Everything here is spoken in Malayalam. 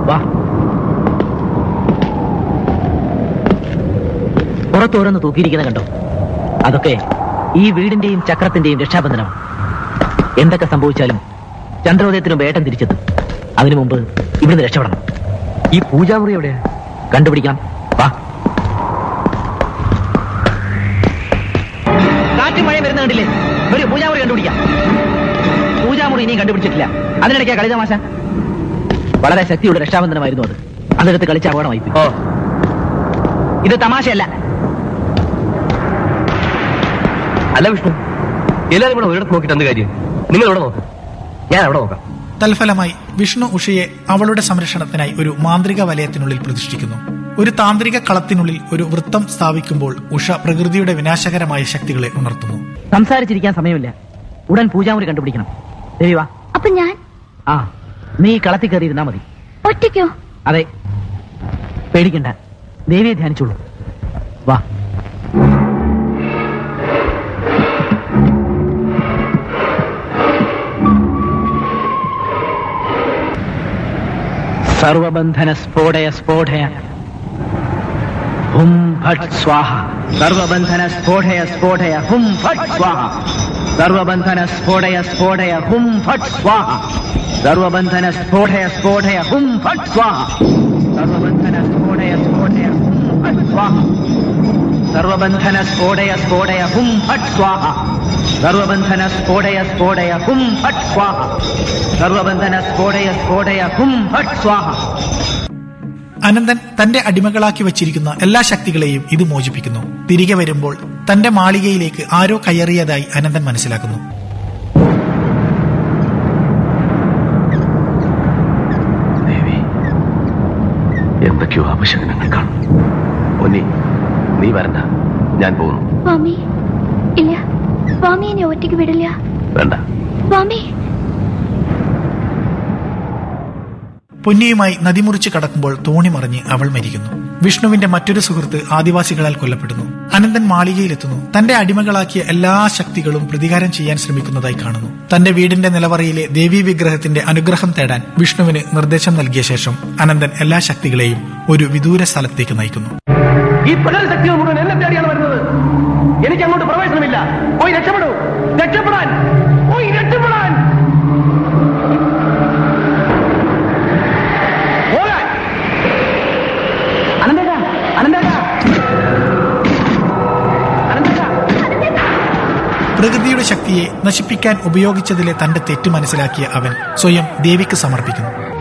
വാ പുറത്തോരോന്ന് തൂക്കിയിരിക്കുന്ന കണ്ടോ അതൊക്കെ ഈ വീടിന്റെയും ചക്രത്തിന്റെയും രക്ഷാബന്ധനമാണ് എന്തൊക്കെ സംഭവിച്ചാലും ചന്ദ്രോദയത്തിനും വേട്ടം തിരിച്ചെത്തും അതിനു മുമ്പ് ഇവിടുന്ന് രക്ഷപ്പെടണം ഈ പൂജാമുറി എവിടെയാ കണ്ടുപിടിക്കണം വാ കാറ്റും മഴയും വരുന്ന കണ്ടില്ലേ ഒരു പൂജാമുറി കണ്ടുപിടിക്കാം പൂജാമുറി ഇനിയും കണ്ടുപിടിച്ചിട്ടില്ല അതിനിടയ്ക്കാ കളി തമാശ വളരെ ശക്തിയുള്ള രക്ഷാബന്ധനമായിരുന്നു അത് അതെടുത്ത് കളിച്ച അപകടമായി പോയി. ഓ ഇത് തമാശയല്ല അല്ല വിഷ്ണു എല്ലാവരും കൂടെ ഒരിടത്ത് നോക്കിയിട്ട് എന്ത് കാര്യം നിങ്ങൾ ഇവിടെ നോക്ക് ഞാൻ അവിടെ നോക്കാം തൽഫലമായി വിഷ്ണു ഉഷയെ അവളുടെ സംരക്ഷണത്തിനായി ഒരു മാന്ത്രിക വലയത്തിനുള്ളിൽ പ്രതിഷ്ഠിക്കുന്നു ഒരു താന്ത്രിക കളത്തിനുള്ളിൽ ഒരു വൃത്തം സ്ഥാപിക്കുമ്പോൾ ഉഷ പ്രകൃതിയുടെ വിനാശകരമായ ശക്തികളെ ഉണർത്തുന്നു സംസാരിച്ചിരിക്കാൻ സമയമില്ല ഉടൻ പൂജാമുറി കണ്ടുപിടിക്കണം ദേവി വാ അപ്പൊ ഞാൻ ആ നീ കളത്തിൽ കയറി ഇരുന്നാ മതി ഒറ്റയ്ക്കോ അതെ പേടിക്കണ്ട ദേവിയെ ധ്യാനിച്ചോളൂ വാ സർവബന്ധന സ്ഫോടയ സ്ഫോടയ ഹും ഫട്ട് സ്വാഹ സർവബന്ധന സ്ഫോടയ സ്ഫോടയ ഹും ഫട്ട് സ്വാഹ സർവബന്ധന സ്ഫോടയ സ്ഫോടയ ഹും ഫട്ട് സ്വാഹ സർവബന്ധന സ്ഫോടയ സ്ഫോടയ ഹും ഫട്ട് സ്വാഹ സർവബന്ധന സ്ഫോടയ സ്ഫോടയ ഹും ഫട്ട് സ്വാഹ സർവബന്ധന സ്ഫോടയ സ്ഫോടയ ഹും ഫട്ട് സ്വാഹ സർവബന്ധന സ്ഫോടയ സ്ഫോടയ ഹും ഫട്ട് സ്വാഹ സർവബന്ധന സ്ഫോടയ സ്ഫോടയ ഹും ഫട്ട് സ്വാഹ അനന്തൻ തന്റെ അടിമകളാക്കി വച്ചിരിക്കുന്ന എല്ലാ ശക്തികളെയും ഇത് മോചിപ്പിക്കുന്നു തിരികെ വരുമ്പോൾ തന്റെ മാളികയിലേക്ക് ആരോ കയറിയതായി അനന്തൻ മനസ്സിലാക്കുന്നു ദേവി എന്തൊക്കെയോ അപശകനങ്ങൾ കാണും ഒന്നി നീ വരണ്ട ഞാൻ പോകുന്നു സ്വാമി ഇല്ല സ്വാമി എന്നെ ഒറ്റയ്ക്ക് വിടില്ല വേണ്ട സ്വാമി പൊന്നിയുമായി നദിമുറിച്ച് കടക്കുമ്പോൾ തോണി മറിഞ്ഞ് അവൾ മരിക്കുന്നു വിഷ്ണുവിന്റെ മറ്റൊരു സുഹൃത്ത് ആദിവാസികളാൽ കൊല്ലപ്പെടുന്നു അനന്തൻ മാളികയിലെത്തുന്നു തന്റെ അടിമകളാക്കിയ എല്ലാ ശക്തികളും പ്രതികാരം ചെയ്യാൻ ശ്രമിക്കുന്നതായി കാണുന്നു തന്റെ വീടിന്റെ നിലവറയിലെ ദേവീ വിഗ്രഹത്തിന്റെ അനുഗ്രഹം തേടാൻ വിഷ്ണുവിന് നിർദ്ദേശം നൽകിയ ശേഷം അനന്തൻ എല്ലാ ശക്തികളെയും ഒരു വിദൂര സ്ഥലത്തേക്ക് നയിക്കുന്നു ഈ പ്രകൃതി ശക്തികൾ മുഴുവൻ എന്നെ തേടിയാണ് വരുന്നത് എനിക്ക് അങ്ങോട്ട് പ്രവേശനമില്ല പോയി രക്ഷപ്പെടൂ രക്ഷപ്പെടാൻ പോയി രക്ഷപ്പെടാൻ പോകാൻ അനന്തേട്ടാ അനന്തേട്ടാ അനന്തേട്ടാ പ്രകൃതിയുടെ ശക്തിയെ നശിപ്പിക്കാൻ ഉപയോഗിച്ചതിലെ തന്റെ തെറ്റ് മനസ്സിലാക്കിയ അവൻ സ്വയം ദേവിക്ക് സമർപ്പിക്കുന്നു